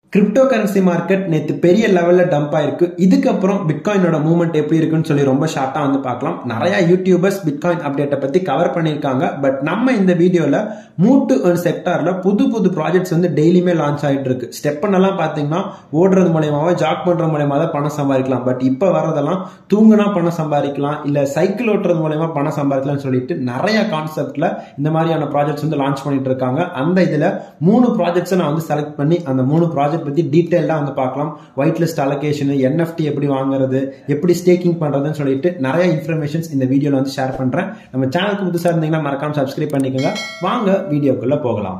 crypto currency market நேற்று பெரிய லெவலில் டம்ப் ஆயிருக்கு இதுக்கப்புறம் பிட்காயினோட மூவ்மெண்ட் எப்படி இருக்குன்னு சொல்லி ரொம்ப ஷார்ட்டாக வந்து பார்க்கலாம் நிறைய யூடியூபர்ஸ் பிட்காயின் அப்டேட்டை பற்றி கவர் பண்ணியிருக்காங்க பட் நம்ம இந்த வீடியோவில் மூட்டு அண்ட் செக்டாரில் புது புது ப்ராஜெக்ட்ஸ் வந்து டெய்லியுமே லான்ச் ஆகிட்டு இருக்கு ஸ்டெப் பண்ணலாம் பார்த்தீங்கன்னா ஓடுறது மூலயமாவோ ஜாக் பண்ணுறது மூலயமா தான் பணம் சம்பாதிக்கலாம் பட் இப்போ வரதெல்லாம் தூங்குனா பணம் சம்பாதிக்கலாம் இல்லை சைக்கிள் ஓட்டுறது மூலயமா பணம் சம்பாதிக்கலாம்னு சொல்லிட்டு நிறைய கான்செப்டில் இந்த மாதிரியான ப்ராஜெக்ட்ஸ் வந்து லான்ச் பண்ணிட்டு இருக்காங்க அந்த இதில் மூணு ப்ராஜெக்ட்ஸை நான் வந்து செலக்ட் பண்ணி அந்த மூணு ப்ராஜெக்ட் பற்றி டீட்டெயிலாக வந்து பார்க்கலாம் ஒயிட் லிஸ்ட் அலோகேஷன் என்எஃப்டி எப்படி வாங்குறது எப்படி ஸ்டேக்கிங் பண்ணுறதுன்னு சொல்லிட்டு நிறைய இன்ஃபர்மேஷன்ஸ் இந்த வீடியோவில் வந்து ஷேர் பண்ணுறேன் நம்ம சேனலுக்கு புதுசாக இருந்தீங்கன்னா மறக்காம சப்ஸ்கிரைப் பண்ணிக்கோங்க வாங்க வீடியோக்குள்ளே போகலாம்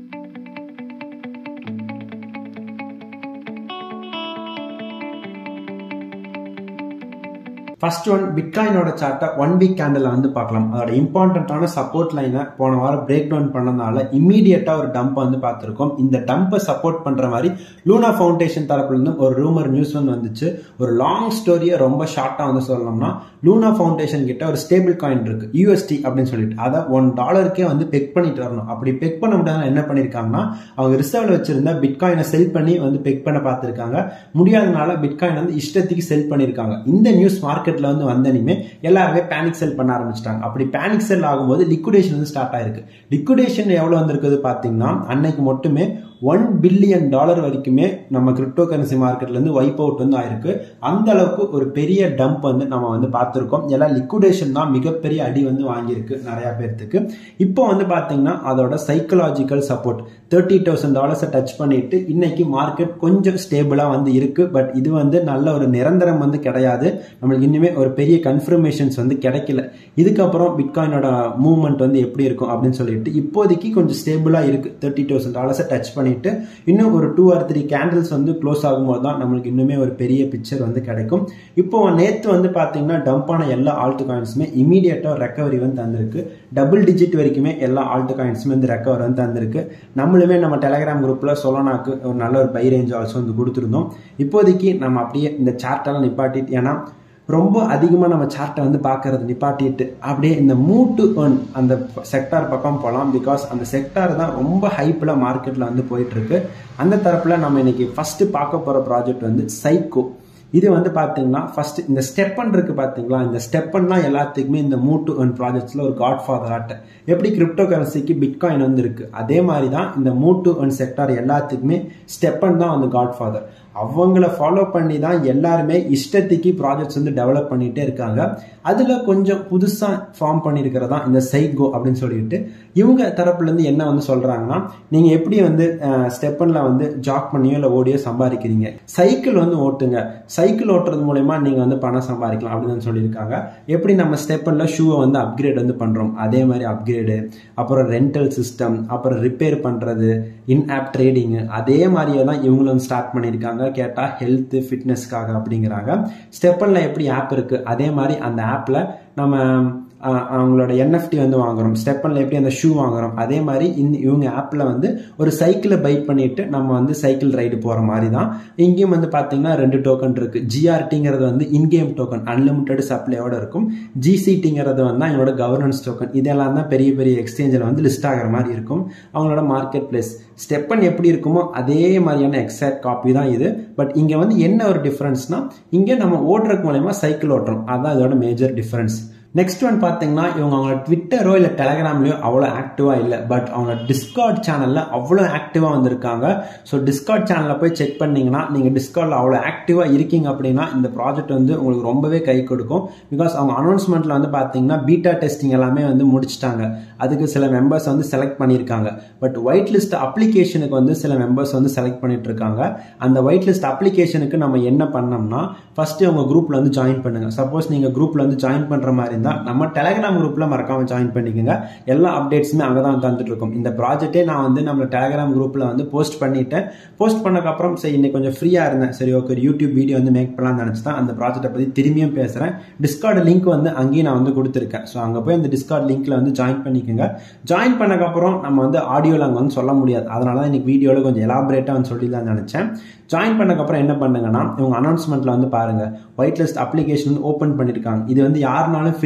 ஃபர்ஸ்ட் ஒன் பிட்காயினோட சார்ட்டை ஒன் வீக் கேண்டில் வந்து பார்க்கலாம் அதோட இம்பார்ட்டண்ட்டான சப்போர்ட் லைனை போன வாரம் பிரேக் டவுன் பண்ணனால இம்மீடியட்டா ஒரு டம்ப் வந்து பார்த்துருக்கோம் இந்த டம்பை சப்போர்ட் பண்ற மாதிரி லூனா ஃபவுண்டேஷன் தரப்புல இருந்து ஒரு ரூமர் நியூஸ் வந்து வந்துச்சு ஒரு லாங் ஸ்டோரியை ரொம்ப ஷார்ட்டா வந்து சொல்லணும்னா லூனா ஃபவுண்டேஷன் கிட்ட ஒரு ஸ்டேபிள் காயின் இருக்கு யூஎஸ்டி அப்படின்னு சொல்லிட்டு அதை ஒன் டாலருக்கே வந்து பெக் பண்ணிட்டு வரணும் அப்படி பெக் பண்ண முடியாத என்ன பண்ணிருக்காங்கன்னா அவங்க ரிசர்வ்ல வச்சிருந்த பிட்காயினை செல் பண்ணி வந்து பெக் பண்ண பார்த்துருக்காங்க முடியாதனால பிட்காயின் வந்து இஷ்டத்துக்கு செல் பண்ணிருக்காங்க இந்த நியூஸ் மார்க்கெட் மார்க்கெட்ல வந்து வந்தனிமே எல்லாருமே பேனிக் செல் பண்ண ஆரம்பிச்சிட்டாங்க அப்படி பேனிக் செல் ஆகும்போது லிக்விடேஷன் வந்து ஸ்டார்ட் ஆயிருக்கு லிக்விடேஷன் எவ்வளவு வந்திருக்குது பாத்தீங்கன்னா அன்னைக்கு மட்டுமே ஒன் பில்லியன் டாலர் வரைக்குமே நம்ம கிரிப்டோ கரன்சி மார்க்கெட்ல இருந்து வைப் அவுட் வந்து ஆயிருக்கு அந்த அளவுக்கு ஒரு பெரிய டம்ப் வந்து நம்ம வந்து பார்த்துருக்கோம் எல்லாம் லிக்விடேஷன் தான் மிகப்பெரிய அடி வந்து வாங்கியிருக்கு நிறைய பேர்த்துக்கு இப்போ வந்து பாத்தீங்கன்னா அதோட சைக்கலாஜிக்கல் சப்போர்ட் தேர்ட்டி தௌசண்ட் டாலர்ஸை டச் பண்ணிட்டு இன்னைக்கு மார்க்கெட் கொஞ்சம் ஸ்டேபிளா வந்து இருக்கு பட் இது வந்து நல்ல ஒரு நிரந்தரம் வந்து கிடையாது நம்மளுக்கு இன்னுமே ஒரு பெரிய கன்ஃபர்மேஷன்ஸ் வந்து கிடைக்கல இதுக்கப்புறம் பிட்காயினோட மூவ்மெண்ட் வந்து எப்படி இருக்கும் அப்படின்னு சொல்லிட்டு இப்போதைக்கு கொஞ்சம் ஸ்டேபிளா இருக்கு தேர்ட்டி தௌசண்ட் டாலர்ஸை டச் பண்ணி பண்ணிட்டு இன்னும் ஒரு டூ ஆர் த்ரீ கேண்டில்ஸ் வந்து க்ளோஸ் ஆகும்போது தான் நம்மளுக்கு இன்னுமே ஒரு பெரிய பிக்சர் வந்து கிடைக்கும் இப்போ நேற்று வந்து பார்த்தீங்கன்னா டம்பான எல்லா ஆல்ட் காயின்ஸுமே இமீடியட்டாக ரெக்கவரி வந்து தந்திருக்கு டபுள் டிஜிட் வரைக்குமே எல்லா ஆல்ட் காயின்ஸுமே வந்து ரெக்கவர் வந்து தந்திருக்கு நம்மளுமே நம்ம டெலகிராம் குரூப்பில் சொல்லனாக்கு ஒரு நல்ல ஒரு பை ரேஞ்ச் ஆல்சோ வந்து கொடுத்துருந்தோம் இப்போதைக்கு நம்ம அப்படியே இந்த சார்ட்டெல்லாம் நிப்பாட்டிட்டு ஏன்னா ரொம்ப அதிகமாக நம்ம சார்ட்டை வந்து பார்க்கறது நிப்பாட்டிட்டு அப்படியே இந்த மூட்டு ஒன் அந்த செக்டார் பக்கம் போகலாம் பிகாஸ் அந்த செக்டார் தான் ரொம்ப ஹைப்பில் மார்க்கெட்டில் வந்து போயிட்டு இருக்கு அந்த தரப்பில் நம்ம இன்னைக்கு ஃபர்ஸ்ட் பார்க்க போகிற ப்ராஜெக்ட் வந்து சைக்கோ இது வந்து பார்த்தீங்கன்னா ஃபர்ஸ்ட் இந்த ஸ்டெப்பன் இருக்கு பார்த்தீங்களா இந்த ஸ்டெப்பன் தான் எல்லாத்துக்குமே இந்த மூட்டு ஒன் ப்ராஜெக்ட்ஸில் ஒரு காட் ஃபாதர் ஆட்ட எப்படி கிரிப்டோ கரன்சிக்கு பிட்காயின் வந்து இருக்கு அதே மாதிரி தான் இந்த மூட்டு ஒன் செக்டார் எல்லாத்துக்குமே ஸ்டெப்பன் தான் வந்து காட் ஃபாதர் அவங்கள ஃபாலோ பண்ணி தான் எல்லாருமே இஷ்டத்துக்கு ப்ராஜெக்ட்ஸ் வந்து டெவலப் பண்ணிகிட்டே இருக்காங்க அதில் கொஞ்சம் புதுசாக ஃபார்ம் பண்ணியிருக்கிறதா இந்த சைகோ அப்படின்னு சொல்லிட்டு இவங்க தரப்புலேருந்து என்ன வந்து சொல்கிறாங்கன்னா நீங்கள் எப்படி வந்து ஸ்டெப்பனில் வந்து ஜாக் பண்ணியோ இல்லை ஓடியோ சம்பாதிக்கிறீங்க சைக்கிள் வந்து ஓட்டுங்க சைக்கிள் ஓட்டுறது மூலயமா நீங்கள் வந்து பணம் சம்பாதிக்கலாம் அப்படின்னு சொல்லியிருக்காங்க எப்படி நம்ம ஸ்டெப்பனில் ஷூவை வந்து அப்கிரேட் வந்து பண்ணுறோம் அதே மாதிரி அப்கிரேடு அப்புறம் ரெண்டல் சிஸ்டம் அப்புறம் ரிப்பேர் பண்ணுறது இன் ஆப் ட்ரேடிங்கு அதே மாதிரியே தான் இவங்களும் ஸ்டார்ட் பண்ணியிருக்காங்க கேட்டால் ஹெல்த்து ஃபிட்னஸ்க்காக அப்படிங்கிறாங்க ஸ்டெப்பனில் எப்படி ஆப் இருக்குது அதே மாதிரி அந்த ஆப்பில் நம்ம அவங்களோட என்எஃப்டி வந்து வாங்குறோம் ஸ்டெப்பனில் எப்படி அந்த ஷூ வாங்குறோம் அதே மாதிரி இந்த இவங்க ஆப்பில் வந்து ஒரு சைக்கிளை பை பண்ணிட்டு நம்ம வந்து சைக்கிள் ரைடு போகிற மாதிரி தான் இங்கேயும் வந்து பார்த்தீங்கன்னா ரெண்டு டோக்கன் இருக்கு ஜிஆர்டிங்கிறது வந்து இன்கேம் டோக்கன் அன்லிமிட்டெட் சப்ளையோட இருக்கும் ஜிசிடிங்கிறது வந்து அவங்களோட கவர்னன்ஸ் டோக்கன் இதெல்லாம் தான் பெரிய பெரிய எக்ஸ்சேஞ்சில் வந்து லிஸ்ட் ஆகிற மாதிரி இருக்கும் அவங்களோட மார்க்கெட் பிளேஸ் ஸ்டெப்பன் எப்படி இருக்குமோ அதே மாதிரியான எக்ஸாக்ட் காப்பி தான் இது பட் இங்கே வந்து என்ன ஒரு டிஃப்ரென்ஸ்னா இங்கே நம்ம ஓட்டுறதுக்கு மூலயமா சைக்கிள் ஓட்டுறோம் அதுதான் இதோட மேஜர் டிஃப்ரென்ஸ் நெக்ஸ்ட் ஒன் பார்த்தீங்கன்னா இவங்க அவங்களோட ட்விட்டரோ இல்லை டெலகிராம்லையோ அவ்வளோ ஆக்டிவாக இல்லை பட் அவங்க டிஸ்கார்ட் சேனலில் அவ்வளோ ஆக்டிவாக வந்திருக்காங்க ஸோ டிஸ்கார்ட் சேனலில் போய் செக் பண்ணீங்கன்னா நீங்கள் டிஸ்கார்டில் அவ்வளோ ஆக்டிவாக இருக்கீங்க அப்படின்னா இந்த ப்ராஜெக்ட் வந்து உங்களுக்கு ரொம்பவே கை கொடுக்கும் பிகாஸ் அவங்க அனௌன்ஸ்மெண்ட்டில் வந்து பார்த்தீங்கன்னா பீட்டா டெஸ்டிங் எல்லாமே வந்து முடிச்சிட்டாங்க அதுக்கு சில மெம்பர்ஸ் வந்து செலக்ட் பண்ணியிருக்காங்க பட் ஒயிட் லிஸ்ட் அப்ளிகேஷனுக்கு வந்து சில மெம்பர்ஸ் வந்து செலக்ட் பண்ணிட்டு இருக்காங்க அந்த ஒயிட் லிஸ்ட் அப்ளிகேஷனுக்கு நம்ம என்ன பண்ணோம்னா ஃபர்ஸ்ட் உங்க குரூப்ல வந்து ஜாயின் பண்ணுங்க சப்போஸ் நீங்க குரூப்ல வந்து ஜாயின் பண்ற மாதிரி இருந்தால் நம்ம டெலகிராம் குரூப்ல மறக்காம ஜாயின் பண்ணிக்கோங்க எல்லா அப்டேட்ஸுமே அங்கே தான் தந்துட்டு இருக்கோம் இந்த ப்ராஜெக்டே நான் வந்து நம்ம டெலகிராம் குரூப்ல வந்து போஸ்ட் பண்ணிட்டேன் போஸ்ட் பண்ணக்கப்புறம் சரி இன்னைக்கு கொஞ்சம் ஃப்ரீயா இருந்தேன் சரி ஓகே ஒரு யூடியூப் வீடியோ வந்து மேக் பண்ணலாம்னு நினச்சி தான் அந்த ப்ராஜெக்ட்டை பற்றி திரும்பியும் பேசுறேன் டிஸ்கார்டு லிங்க் வந்து அங்கேயும் நான் வந்து கொடுத்துருக்கேன் ஸோ அங்கே போய் அந்த டிஸ்கார்ட் லிங்க்ல வந்து ஜாயின் பண்ணிக்கோங்க ஜாயின் பண்ணக்கப்புறம் நம்ம வந்து ஆடியோவில் அங்கே வந்து சொல்ல முடியாது அதனால தான் இன்னைக்கு வீடியோவில் கொஞ்சம் எலாபரேட்டாக வந்து சொல்லி தான் நினச்சேன் ஜாயின் பண்ணக்கப்புறம் என்ன பண்ணுங்கன்னா இவங்க அனௌன்ஸ்மெண்ட்ல வந்து பாருங்க ஒயிட் லிஸ்ட் அப்ளிகேஷன் ஓப்பன் பண்ணியிருக்காங்க இது வந்து யாருனாலும் ஃபில்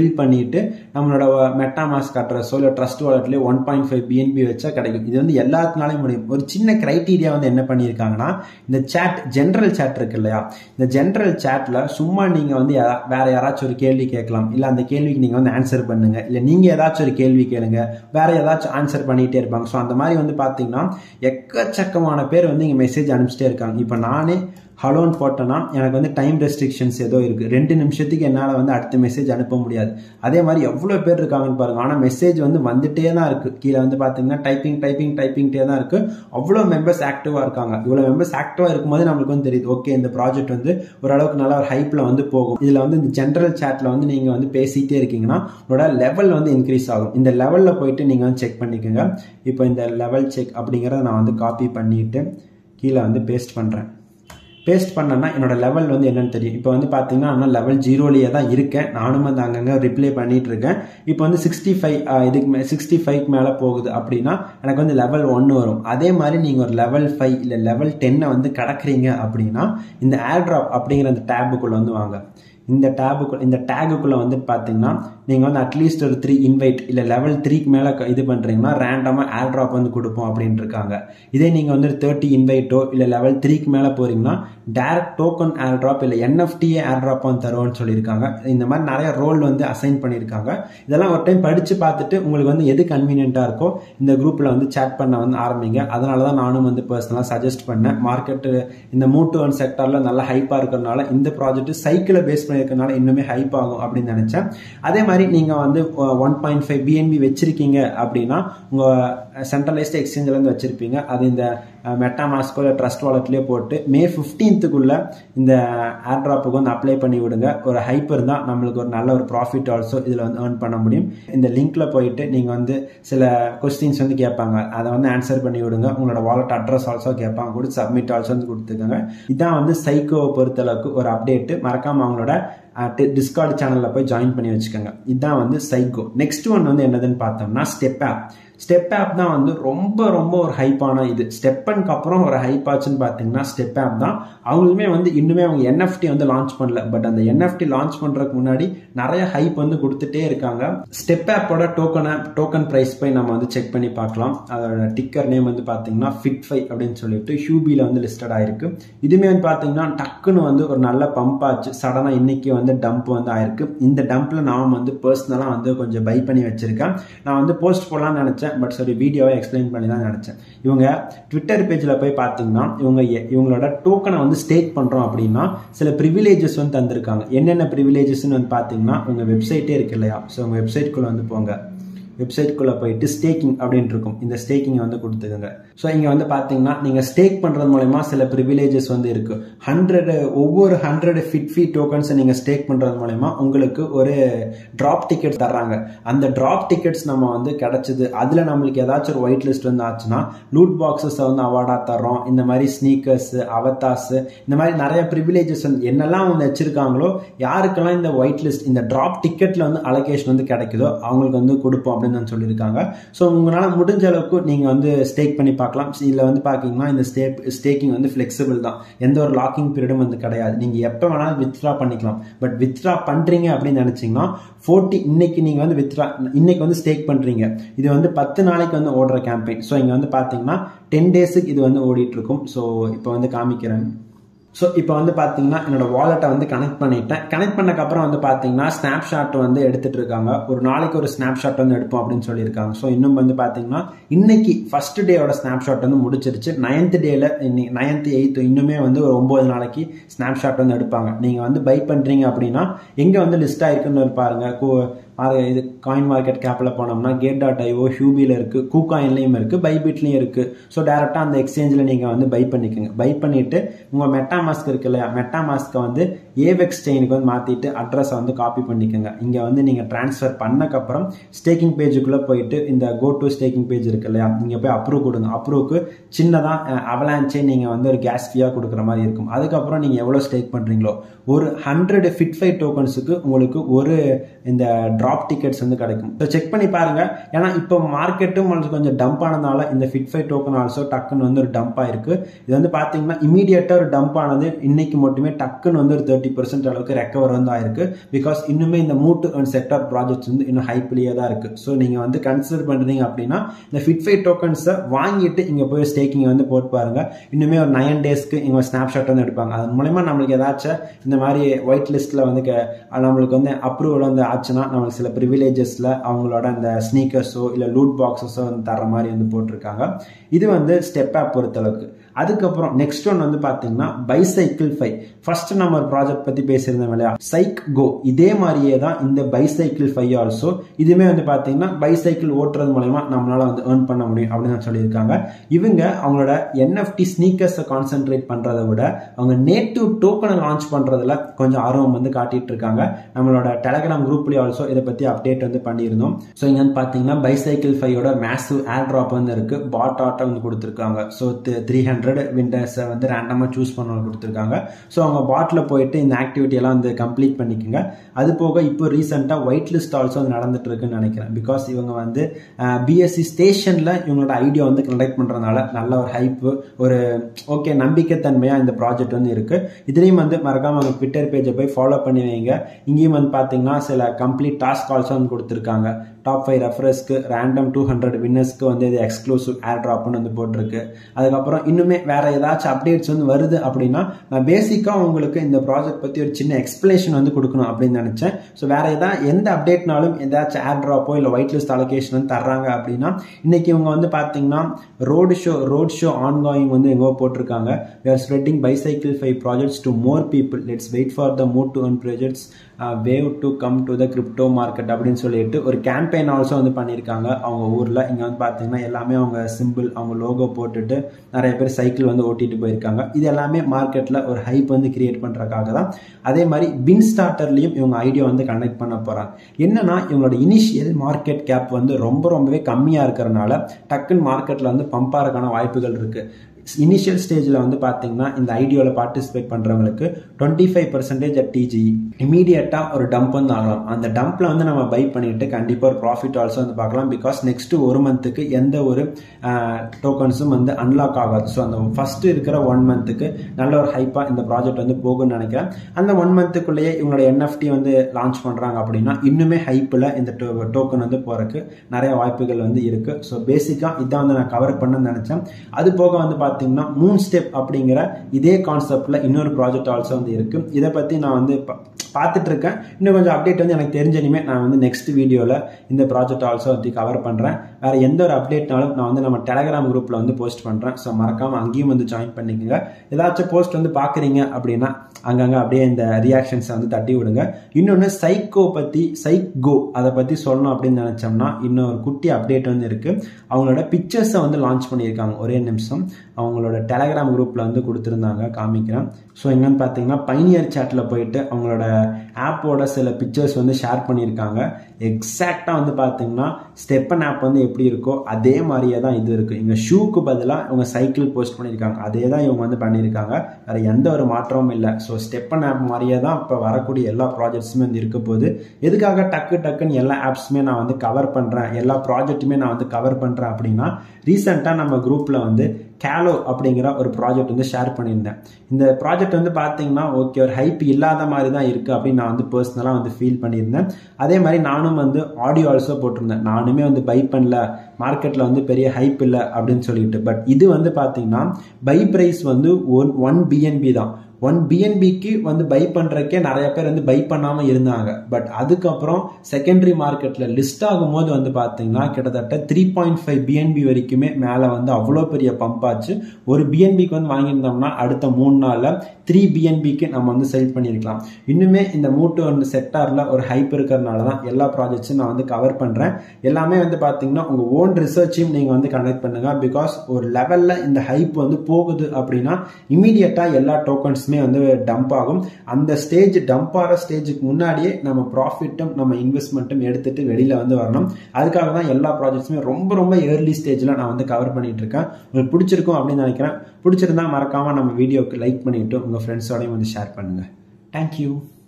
ஃபில் பண்ணிட்டு நம்மளோட மெட்டா மாஸ்க் அட்ரஸோ இல்லை ட்ரஸ்ட் வாலெட்லேயே ஒன் பாயிண்ட் ஃபைவ் பிஎன்பி வச்சா கிடைக்கும் இது வந்து எல்லாத்தினாலையும் முடியும் ஒரு சின்ன கிரைட்டீரியா வந்து என்ன பண்ணியிருக்காங்கன்னா இந்த சேட் ஜென்ரல் சேட் இருக்கு இல்லையா இந்த ஜென்ரல் சேட்டில் சும்மா நீங்கள் வந்து வேற யாராச்சும் ஒரு கேள்வி கேட்கலாம் இல்லை அந்த கேள்விக்கு நீங்கள் வந்து ஆன்சர் பண்ணுங்க இல்லை நீங்கள் ஏதாச்சும் ஒரு கேள்வி கேளுங்க வேற ஏதாச்சும் ஆன்சர் பண்ணிகிட்டே இருப்பாங்க ஸோ அந்த மாதிரி வந்து பார்த்தீங்கன்னா எக்கச்சக்கமான பேர் வந்து இங்கே மெசேஜ் அனுப்பிச்சிட்டே இருக்காங்க இப்போ நானே ஹலோன்னு போட்டேன்னா எனக்கு வந்து டைம் ரெஸ்ட்ரிக்ஷன்ஸ் ஏதோ இருக்குது ரெண்டு நிமிஷத்துக்கு என்னால் வந்து அடுத்த மெசேஜ் அனுப்ப முடியாது அதே மாதிரி எவ்வளோ பேர் இருக்காங்கன்னு பாருங்க ஆனால் மெசேஜ் வந்து வந்துட்டே தான் இருக்குது கீழே வந்து பார்த்தீங்கன்னா டைப்பிங் டைப்பிங் டைப்பிங்டே தான் இருக்குது அவ்வளோ மெம்பர்ஸ் ஆக்டிவாக இருக்காங்க இவ்வளோ மெம்பர்ஸ் ஆக்டிவாக இருக்கும்போது நம்மளுக்கு வந்து தெரியுது ஓகே இந்த ப்ராஜெக்ட் வந்து ஓரளவுக்கு நல்ல ஒரு ஹைப்பில் வந்து போகும் இதில் வந்து இந்த ஜென்ரல் சேட்டில் வந்து நீங்கள் வந்து பேசிகிட்டே இருக்கீங்கன்னா உங்களோட லெவல் வந்து இன்க்ரீஸ் ஆகும் இந்த லெவலில் போயிட்டு நீங்கள் வந்து செக் பண்ணிக்கோங்க இப்போ இந்த லெவல் செக் அப்படிங்கிறத நான் வந்து காப்பி பண்ணிவிட்டு கீழே வந்து பேஸ்ட் பண்ணுறேன் பேஸ்ட் பண்ணேன்னா என்னோட லெவல் வந்து என்னன்னு தெரியும் இப்போ வந்து பார்த்தீங்கன்னா நான் லெவல் ஜீரோலேயே தான் இருக்கேன் நானும் வந்து அங்கங்கே ரிப்ளை பண்ணிட்டு இருக்கேன் இப்போ வந்து சிக்ஸ்டி ஃபைவ் இதுக்கு மே சிக்ஸ்டி ஃபைவ்க்கு மேலே போகுது அப்படின்னா எனக்கு வந்து லெவல் ஒன்று வரும் அதே மாதிரி நீங்கள் ஒரு லெவல் ஃபைவ் இல்லை லெவல் டென்னை வந்து கடக்குறீங்க அப்படின்னா இந்த ஏர்ட்ராப் அப்படிங்கிற அந்த டேபுக்குள்ளே வந்து வாங்க இந்த டேபுக்கு இந்த டேகுக்குள்ளே வந்து பார்த்தீங்கன்னா நீங்கள் வந்து அட்லீஸ்ட் ஒரு த்ரீ இன்வைட் இல்லை லெவல் த்ரீக்கு மேலே இது பண்ணுறீங்கன்னா ரேண்டமாக ஏர் ட்ராப் வந்து கொடுப்போம் அப்படின்ட்டு இருக்காங்க இதே நீங்கள் வந்து தேர்ட்டி இன்வைட்டோ இல்லை லெவல் த்ரீக்கு மேலே போகிறீங்கன்னா டேரக்ட் டோக்கன் ஏர் ட்ராப் இல்லை என்எஃப்டிஏ ஏர் ட்ராப் வந்து தருவோம்னு சொல்லியிருக்காங்க இந்த மாதிரி நிறைய ரோல் வந்து அசைன் பண்ணியிருக்காங்க இதெல்லாம் ஒரு டைம் படித்து பார்த்துட்டு உங்களுக்கு வந்து எது கன்வீனியண்ட்டாக இருக்கோ இந்த குரூப்பில் வந்து சேட் பண்ண வந்து ஆரம்பிங்க அதனால தான் நானும் வந்து பர்சனலாக சஜஸ்ட் பண்ணேன் மார்க்கெட்டு இந்த மூட்டு ஒன் செக்டரில் நல்லா ஹைப்பாக இருக்கிறதுனால இந்த ப்ராஜெக்ட் சைக்கிளை பேஸ் பண்ணியிருக்கனால இன்னுமே ஹைப் ஆகும் அப்படின்னு நினச்சேன் அதே மாதிரி நீங்கள் வந்து ஒன் பாயிண்ட் ஃபைவ் பிஎன்பி வச்சிருக்கீங்க அப்படின்னா உங்கள் சென்ட்ரலைஸ்டு எக்ஸ்சேஞ்சிலேருந்து வச்சுருப்பீங்க அது இந்த மெட்டா மாஸ்கோ இல்லை ட்ரஸ்ட் வாலெட்லேயே போட்டு மே ஃபிஃப்டீன்த்துக்குள்ளே இந்த ஏர் ட்ராப்புக்கு வந்து அப்ளை பண்ணி விடுங்க ஒரு ஹைப் இருந்தால் நம்மளுக்கு ஒரு நல்ல ஒரு ப்ராஃபிட் ஆல்சோ இதில் வந்து ஏர்ன் பண்ண முடியும் இந்த லிங்க்கில் போயிட்டு நீங்கள் வந்து சில கொஸ்டின்ஸ் வந்து கேட்பாங்க அதை வந்து ஆன்சர் பண்ணி விடுங்க உங்களோட வாலெட் அட்ரஸ் ஆல்சோ கேட்பாங்க கூட சப்மிட் ஆல்சோ வந்து கொடுத்துக்கோங்க இதான் வந்து சைக்கோவை பொறுத்தளவுக்கு ஒரு அப்டேட்டு மறக்காமல் அவங்களோட டிஸ்கார்ட் சேனலில் போய் ஜாயின் பண்ணி வச்சுக்கோங்க இதுதான் வந்து சைக்கோ நெக்ஸ்ட் ஒன் வந்து என்னதுன்னு பார்த்தோம்னா ஸ்டெப் ஆப் ஸ்டெப் ஆப் தான் வந்து ரொம்ப ரொம்ப ஒரு ஹைப்பான இது ஸ்டெப்பனுக்கு அப்புறம் ஒரு ஹைப் ஆச்சுன்னு பார்த்தீங்கன்னா ஸ்டெப் ஆப் தான் அவங்களுமே வந்து இன்னுமே அவங்க என்எஃப்டி வந்து லான்ச் பண்ணல பட் அந்த என்எஃப்டி லான்ச் பண்ணுறதுக்கு முன்னாடி நிறைய ஹைப் வந்து கொடுத்துட்டே இருக்காங்க ஸ்டெப் ஆப்போட டோக்கன் ஆப் டோக்கன் ப்ரைஸ் போய் நம்ம வந்து செக் பண்ணி பார்க்கலாம் அதோட டிக்கர் நேம் வந்து பார்த்தீங்கன்னா ஃபிட் ஃபை அப்படின்னு சொல்லிட்டு ஹியூபியில் வந்து லிஸ்டட் ஆயிருக்கு இதுவுமே வந்து பார்த்தீங்கன்னா டக்குன்னு வந்து ஒரு நல்ல பம்ப் ஆச்சு சடனாக இன்னைக்கு வந்து டம்ப் வந்து ஆயிருக்கு இந்த டம்ப்பில் நான் வந்து பர்சனலாக வந்து கொஞ்சம் பை பண்ணி வச்சிருக்கேன் நான் வந்து போஸ்ட் போடலாம்னு நினச்சேன் பட் சரி வீடியோவை எக்ஸ்பிளைன் பண்ணி தான் நினச்சேன் இவங்க ட்விட்டர் பேஜில் போய் பார்த்தீங்கன்னா இவங்க இவங்களோட டோக்கனை வந்து ஸ்டேக் பண்ணுறோம் அப்படின்னா சில ப்ரிவிலேஜஸ் வந்து தந்திருக்காங்க என்னென்ன ப்ரிவிலேஜஸ்ன்னு வந்து பார்த்தீங்கன்னா உங்கள் வெப்சைட்டே இருக்கு இல்லையா ஸோ உங்கள் வெப்சைட்குள்ளே வந்து போங்க வெப்சைட்குள்ளே போயிட்டு ஸ்டேக்கிங் அப்படின்ட்டு இருக்கும் இந்த ஸ்டேக்கிங்கை வந்து கொடுத்துக்கோங்க ஸோ இங்கே வந்து பார்த்தீங்கன்னா நீங்கள் ஸ்டேக் பண்ணுறது மூலயமா சில ப்ரிவிலேஜஸ் வந்து இருக்குது ஹண்ட்ரடு ஒவ்வொரு ஹண்ட்ரட் ஃபிட் ஃபீ டோக்கன்ஸை நீங்கள் ஸ்டேக் பண்ணுறது மூலயமா உங்களுக்கு ஒரு ட்ராப் டிக்கெட் தர்றாங்க அந்த ட்ராப் டிக்கெட்ஸ் நம்ம வந்து கிடச்சிது அதில் நம்மளுக்கு ஏதாச்சும் ஒரு ஒயிட் லிஸ்ட் வந்து ஆச்சுன்னா லூட் பாக்ஸஸை வந்து அவார்டாக தர்றோம் இந்த மாதிரி ஸ்னீக்கர்ஸ் அவத்தாஸ் இந்த மாதிரி நிறைய ப்ரிவிலேஜஸ் வந்து என்னெல்லாம் வந்து வச்சிருக்காங்களோ யாருக்கெல்லாம் இந்த ஒயிட் லிஸ்ட் இந்த ட்ராப் டிக்கெட்டில் வந்து அலோகேஷன் வந்து கிடைக்குதோ அவங்களுக்கு வந்து கொடுப்போம் அப்படின்னு தான் சொல்லியிருக்காங்க ஸோ உங்களால் முடிஞ்ச அளவுக்கு நீங்கள் வந்து ஸ்டேக் பண்ணி பார்க்கலாம் இதில் வந்து பார்த்தீங்கன்னா இந்த ஸ்டே ஸ்டேக்கிங் வந்து ஃப்ளெக்சிபிள் தான் எந்த ஒரு லாக்கிங் பீரியடும் வந்து கிடையாது நீங்கள் எப்போ வேணாலும் வித்ட்ரா பண்ணிக்கலாம் பட் வித்ட்ரா பண்ணுறீங்க அப்படின்னு நினச்சிங்கன்னா ஃபோர்ட்டி இன்னைக்கு நீங்கள் வந்து வித்ட்ரா இன்னைக்கு வந்து ஸ்டேக் பண்ணுறீங்க இது வந்து பத்து நாளைக்கு வந்து ஓடுற கேம்பெயின் ஸோ இங்கே வந்து பார்த்தீங்கன்னா டென் டேஸுக்கு இது வந்து ஓடிட்டு இருக்கும் ஸோ இப்போ வந்து காமிக்கிறேன் ஸோ இப்போ வந்து பார்த்தீங்கன்னா என்னோட வாலெட்டை வந்து கனெக்ட் பண்ணிட்டேன் கனெக்ட் பண்ணக்கப்புறம் வந்து பார்த்தீங்கன்னா ஸ்னாப் ஷாட் வந்து எடுத்துட்டு இருக்காங்க ஒரு நாளைக்கு ஒரு ஸ்னாப் ஷாட் வந்து எடுப்போம் அப்படின்னு சொல்லியிருக்காங்க ஸோ இன்னும் வந்து பார்த்தீங்கன்னா இன்னைக்கு ஃபர்ஸ்ட் டேயோட ஸ்னாப் ஷாட் வந்து முடிச்சிருச்சு நைன்த் டேல இன்னைக்கு நைன்த் எயித்து இன்னுமே வந்து ஒரு ஒம்பது நாளைக்கு ஸ்னாப் ஷாட் வந்து எடுப்பாங்க நீங்கள் வந்து பை பண்ணுறீங்க அப்படின்னா எங்கே வந்து லிஸ்ட் ஆயிருக்குன்னு பாருங்க இது காயின் மார்க்கெட் கேப்பில் போனோம்னா கேட் டாட் ஐஓ ஹியூபியில் இருக்குது கூகாயின்லையும் இருக்குது பைபிட்லையும் இருக்குது ஸோ டேரெக்டாக அந்த எக்ஸ்சேஞ்சில் நீங்கள் வந்து பை பண்ணிக்கோங்க பை பண்ணிவிட்டு உங்கள் மெட்டா மாஸ்க் இருக்கு இல்லையா மெட்டா மாஸ்க்கை வந்து ஏவெக்ஸ் செயினுக்கு வந்து மாற்றிட்டு அட்ரஸை வந்து காப்பி பண்ணிக்கோங்க இங்கே வந்து நீங்கள் ட்ரான்ஸ்ஃபர் பண்ணக்கப்புறம் ஸ்டேக்கிங் பேஜுக்குள்ளே போயிட்டு இந்த கோ டு ஸ்டேக்கிங் பேஜ் இருக்கு இல்லையா இங்கே போய் அப்ரூவ் கொடுங்க அப்ரூவ்க்கு சின்னதாக அவலான்ச்சே நீங்கள் வந்து ஒரு கேஸ் ஃபீயாக கொடுக்குற மாதிரி இருக்கும் அதுக்கப்புறம் நீங்கள் எவ்வளோ ஸ்டேக் பண்ணுறீங்களோ ஒரு ஹண்ட்ரட் ஃபிட் ஃபைவ் டோக்கன்ஸுக்கு உங்களுக்கு ஒரு இந்த ட்ராப் டிக்கெட்ஸ் வந்து கிடைக்கும் ஸோ செக் பண்ணி பாருங்க ஏன்னா இப்போ மார்க்கெட்டும் உங்களுக்கு கொஞ்சம் டம்ப் ஆனதால இந்த ஃபிட் ஃபைவ் டோக்கன் ஆல்சோ டக்குன்னு வந்து ஒரு டம்ப் ஆயிருக்கு இது வந்து பார்த்தீங்கன்னா இமீடியட்டாக ஒரு டம்ப் ஆனது இன்னைக்கு மட்டுமே டக்குன்னு வந்து ஒரு தேர்ட்டி பர்சன்ட் அளவுக்கு ரெக்கவர் வந்து ஆயிருக்கு பிகாஸ் இன்னுமே இந்த மூட்டு அண்ட் செக்டார் ப்ராஜெக்ட்ஸ் வந்து இன்னும் ஹைப்லேயே தான் இருக்கு ஸோ நீங்கள் வந்து கன்சிடர் பண்ணுறீங்க அப்படின்னா இந்த ஃபிட்ஃபை டோக்கன்ஸை வாங்கிட்டு இங்கே போய் ஸ்டேக்கிங் வந்து போட்டு பாருங்க இன்னுமே ஒரு நைன் டேஸ்க்கு இவங்க ஸ்னாப் ஷாட் வந்து எடுப்பாங்க அது மூலயமா நம்மளுக்கு ஏதாச்சும் இந்த மாதிரி ஒயிட் லிஸ்ட்டில் வந்து நம்மளுக்கு வந்து அப்ரூவல் வந்து ஆச்சுன்னா நம்மளுக்கு சில ப்ரிவிலேஜஸில் அவங்களோட அந்த ஸ்னீக்கர்ஸோ இல்லை லூட் பாக்ஸஸோ வந்து தர மாதிரி வந்து போட்டிருக்காங்க இது வந்து ஸ்டெப் ஆப் பொறுத்தளவுக்கு அதுக்கப்புறம் நெக்ஸ்ட் ஒன் வந்து பார்த்தீங்கன்னா பைசைக்கிள் ஃபைவ் ஃபர்ஸ்ட் நம்ம ஒரு ப்ராஜெக்ட் பற்றி பேசியிருந்தோம் இல்லையா சைக் கோ இதே மாதிரியே தான் இந்த பைசைக்கிள் ஃபைவ் ஆல்சோ இதுவுமே வந்து பார்த்தீங்கன்னா பைசைக்கிள் ஓட்டுறது மூலயமா நம்மளால வந்து ஏர்ன் பண்ண முடியும் அப்படின்னு சொல்லியிருக்காங்க இவங்க அவங்களோட என்எஃப்டி ஸ்னீக்கர்ஸை கான்சென்ட்ரேட் பண்ணுறதை விட அவங்க நேட்டிவ் டோக்கனை லான்ச் பண்ணுறதுல கொஞ்சம் ஆர்வம் வந்து காட்டிட்டு இருக்காங்க நம்மளோட டெலகிராம் குரூப்லேயே ஆல்சோ இதை பற்றி அப்டேட் வந்து பண்ணியிருந்தோம் ஸோ இங்கே வந்து பார்த்தீங்கன்னா பைசைக்கிள் ஃபைவோட மேசிவ் ஏர் ட்ராப் வந்து இருக்கு பாட் ஆட்டை வந்து கொடுத்துருக்காங்க ஸோ த்ரீ ஹண்ட்ரட் விண்டர்ஸை வந்து ரேண்டமாக சூஸ் பண்ண கொடுத்துருக்காங்க ஸோ அவங்க பாட்டில் போயிட்டு இந்த ஆக்டிவிட்டி எல்லாம் வந்து கம்ப்ளீட் பண்ணிக்கோங்க அது போக இப்போ ரீசெண்டாக ஒயிட் லிஸ்ட் ஆல்சோ வந்து நடந்துட்டு இருக்குன்னு நினைக்கிறேன் பிகாஸ் இவங்க வந்து பிஎஸ்சி ஸ்டேஷனில் இவங்களோட ஐடியா வந்து கண்டக்ட் பண்ணுறதுனால நல்ல ஒரு ஹைப்பு ஒரு ஓகே நம்பிக்கைத்தன்மையாக இந்த ப்ராஜெக்ட் வந்து இருக்கு இதுலேயும் வந்து மறக்காம அவங்க ட்விட்டர் பேஜை போய் ஃபாலோ பண்ணி வைங்க இங்கேயும் வந்து பார்த்தீங்கன்னா சில கம்ப்ளீட் டாஸ்க் ஆல்சோ வந்து கொடுத்துருக்காங்க டாப் ஃபைவ் ரெஃபரர்ஸ்க்கு ரேண்டம் டூ ஹண்ட்ரட் வின்னர்ஸ்க்கு வந்து இது எக்ஸ்க்ளூசிவ் ஏர் ட்ராப்னு வந்து போட்டிருக்கு அதுக்கப்புறம் இன்னுமே வேற ஏதாச்சும் அப்டேட்ஸ் வந்து வருது அப்படின்னா நான் பேசிக்காக உங்களுக்கு இந்த ப்ராஜெக்ட் பற்றி ஒரு சின்ன எக்ஸ்பிளேஷன் வந்து கொடுக்கணும் அப்படின்னு நினச்சேன் ஸோ வேற ஏதாவது எந்த அப்டேட்னாலும் ஏதாச்சும் ஏர் ட்ராப்போ இல்லை ஒயிட் லிஸ்ட் அலோகேஷன் வந்து தர்றாங்க அப்படின்னா இன்னைக்கு இவங்க வந்து பார்த்தீங்கன்னா road show road show ongoing வந்து எங்கோ போட்டிருக்காங்க we are spreading bicycle five projects to more people let's wait for the mood to an projects wave to come to the crypto market அப்படின்னு சொல்லிட்டு ஒரு கேம்பெயின் ஆல்சோ வந்து பண்ணியிருக்காங்க அவங்க ஊரில் இங்கே வந்து பார்த்தீங்கன்னா எல்லாமே அவங்க சிம்பிள் அவங்க லோகோ போட்டுட்டு நிறைய பேர் சைக்கிள் வந்து ஓட்டிட்டு போயிருக்காங்க இது எல்லாமே மார்க்கெட்டில் ஒரு ஹைப் வந்து கிரியேட் பண்ணுறதுக்காக தான் அதே மாதிரி பின் ஸ்டார்டர்லையும் இவங்க ஐடியா வந்து கனெக்ட் பண்ண போகிறாங்க என்னன்னா இவங்களோட இனிஷியல் மார்க்கெட் கேப் வந்து ரொம்ப ரொம்பவே கம்மியாக இருக்கிறனால டக்குன்னு மார்க்கெட்டில் வந்து பம்ப் ஆகிறதுக்கான வாய்ப்புகள் இருக்குது இனிஷியல் ஸ்டேஜில் வந்து பார்த்தீங்கன்னா இந்த ஐடியாவில் பார்ட்டிசிபேட் பண்ணுறவங்களுக்கு twenty five percentage at TG இமீடியட்டாக ஒரு டம்ப் வந்து ஆகலாம் அந்த டம்பில் வந்து நம்ம பை பண்ணிட்டு கண்டிப்பாக ஒரு ப்ராஃபிட் ஆல்சோ வந்து பார்க்கலாம் பிகாஸ் நெக்ஸ்ட் ஒரு மந்த்துக்கு எந்த ஒரு டோக்கன்ஸும் வந்து அன்லாக் ஆகாது ஸோ அந்த ஃபர்ஸ்ட் இருக்கிற ஒன் மந்த்துக்கு நல்ல ஒரு ஹைப்பாக இந்த ப்ராஜெக்ட் வந்து போகும்னு நினைக்கிறேன் அந்த ஒன் மந்த்துக்குள்ளேயே இவங்களோட என்எஃப்டி வந்து லான்ச் பண்ணுறாங்க அப்படின்னா இன்னுமே ஹைப்பில் இந்த டோக்கன் வந்து போகிறதுக்கு நிறைய வாய்ப்புகள் வந்து இருக்குது ஸோ பேசிக்காக இதான் வந்து நான் கவர் பண்ண நினச்சேன் அது போக வந்து பார்த்தீங்கன்னா மூணு ஸ்டெப் அப்படிங்கிற இதே கான்செப்டில் இன்னொரு ப்ராஜெக்ட் ஆல்சோ வந்து இருக்குது இதை பற்றி நான் வந்து பார்த்துட்டு இருக்கேன் இன்னும் கொஞ்சம் அப்டேட் வந்து எனக்கு தெரிஞ்சனிமே நான் வந்து நெக்ஸ்ட் வீடியோவில் இந்த ப்ராஜெக்ட் ஆல்சோ வந்து கவர் பண்ணுறேன் வேறு எந்த ஒரு அப்டேட்னாலும் நான் வந்து நம்ம டெலகிராம் குரூப்பில் வந்து போஸ்ட் பண்ணுறேன் ஸோ மறக்காமல் அங்கேயும் வந்து ஜாயின் பண்ணிக்கோங்க ஏதாச்சும் போஸ்ட் வந்து பார்க்குறீங்க அப்படின்னா அங்கங்கே அப்படியே இந்த ரியாக்ஷன்ஸை வந்து தட்டி விடுங்க இன்னொன்று சைக்கோ பற்றி சைக் கோ அதை பற்றி சொல்லணும் அப்படின்னு நினச்சோம்னா இன்னும் ஒரு குட்டி அப்டேட் வந்து இருக்குது அவங்களோட பிக்சர்ஸை வந்து லான்ச் பண்ணியிருக்காங்க ஒரே நிமிஷம் அவங்களோட டெலகிராம் குரூப்பில் வந்து கொடுத்துருந்தாங்க காமிக்கிறேன் ஸோ எங்கன்னு பார்த்தீங்கன்னா பைனியர் சேட்டில் போயிட்டு அவங்களோட ஆப்போட சில பிக்சர்ஸ் வந்து ஷேர் பண்ணியிருக்காங்க எக்ஸாக்டாக வந்து பார்த்தீங்கன்னா ஸ்டெப்பன் ஆப் வந்து எப்படி இருக்கோ அதே மாதிரியே தான் இது இருக்குது இங்கே ஷூக்கு பதிலாக இவங்க சைக்கிள் போஸ்ட் பண்ணியிருக்காங்க அதே தான் இவங்க வந்து பண்ணியிருக்காங்க வேறு எந்த ஒரு மாற்றமும் இல்லை ஸோ ஸ்டெப்பன் ஆப் மாதிரியே தான் இப்போ வரக்கூடிய எல்லா ப்ராஜெக்ட்ஸுமே வந்து இருக்க போகுது எதுக்காக டக்கு டக்குன்னு எல்லா ஆப்ஸுமே நான் வந்து கவர் பண்ணுறேன் எல்லா ப்ராஜெக்ட்டுமே நான் வந்து கவர் பண்ணுறேன் அப்படின்னா ரீசெண்டாக நம்ம குரூப்பில் வந்து கேலோ அப்படிங்கிற ஒரு ப்ராஜெக்ட் வந்து ஷேர் பண்ணியிருந்தேன் இந்த ப்ராஜெக்ட் வந்து பார்த்தீங்கன்னா ஓகே ஒரு ஹைப் இல்லாத மாதிரி தான் இருக்குது அப்படின்னு நான் வந்து பர்சனலாக வந்து ஃபீல் பண்ணியிருந்தேன் அதே மாதிரி நானும் வந்து ஆடியோ ஆல்சோ போட்டிருந்தேன் நானுமே வந்து பை பண்ணல மார்க்கெட்டில் வந்து பெரிய ஹைப் இல்லை அப்படின்னு சொல்லிட்டு பட் இது வந்து பார்த்தீங்கன்னா பை ப்ரைஸ் வந்து ஒன் ஒன் பிஎன்பி தான் ஒன் பிஎன்பிக்கு வந்து பை பண்ணுறக்கே நிறைய பேர் வந்து பை பண்ணாமல் இருந்தாங்க பட் அதுக்கப்புறம் செகண்டரி மார்க்கெட்டில் லிஸ்ட் ஆகும்போது வந்து பார்த்தீங்கன்னா கிட்டத்தட்ட த்ரீ பாயிண்ட் ஃபைவ் பிஎன்பி வரைக்குமே மேலே வந்து அவ்வளோ பெரிய பம்ப் ஆச்சு ஒரு பிஎன்பிக்கு வந்து வாங்கியிருந்தோம்னா அடுத்த மூணு நாளில் த்ரீ பிஎன்பிக்கு நம்ம வந்து செல் பண்ணியிருக்கலாம் இன்னுமே இந்த மூட்டு வந்து செக்டாரில் ஒரு ஹைப் இருக்கிறதுனால தான் எல்லா ப்ராஜெக்ட்ஸும் நான் வந்து கவர் பண்ணுறேன் எல்லாமே வந்து பார்த்தீங்கன்னா உங்கள் ஓன் ரிசர்ச்சையும் நீங்கள் வந்து கனெக்ட் பண்ணுங்கள் பிகாஸ் ஒரு லெவலில் இந்த ஹைப் வந்து போகுது அப்படின்னா இமீடியட்டாக எல்லா டோக்கன்ஸுமே வந்து டம்ப் ஆகும் அந்த ஸ்டேஜ் டம்ப் ஆகிற ஸ்டேஜுக்கு முன்னாடியே நம்ம ப்ராஃபிட்டும் நம்ம இன்வெஸ்ட்மெண்ட்டும் எடுத்துட்டு வெளியில் வந்து வரணும் அதுக்காக தான் எல்லா ப்ராஜெக்ட்ஸுமே ரொம்ப ரொம்ப ஏர்லி ஸ்டேஜில் நான் வந்து கவர் பண்ணிட்டு இருக்கேன் உங்களுக்கு பிடிச்சிருக்கும் அப்படின்னு நினைக்கிறேன் பிடிச்சிருந்தா மறக்காமல் நம்ம வீடியோக்கு லைக் பண்ணிவிட்டு உங்கள் ஃப்ரெண்ட்ஸோடையும் வந்து ஷேர் பண்ணுங்கள் தேங்க்யூ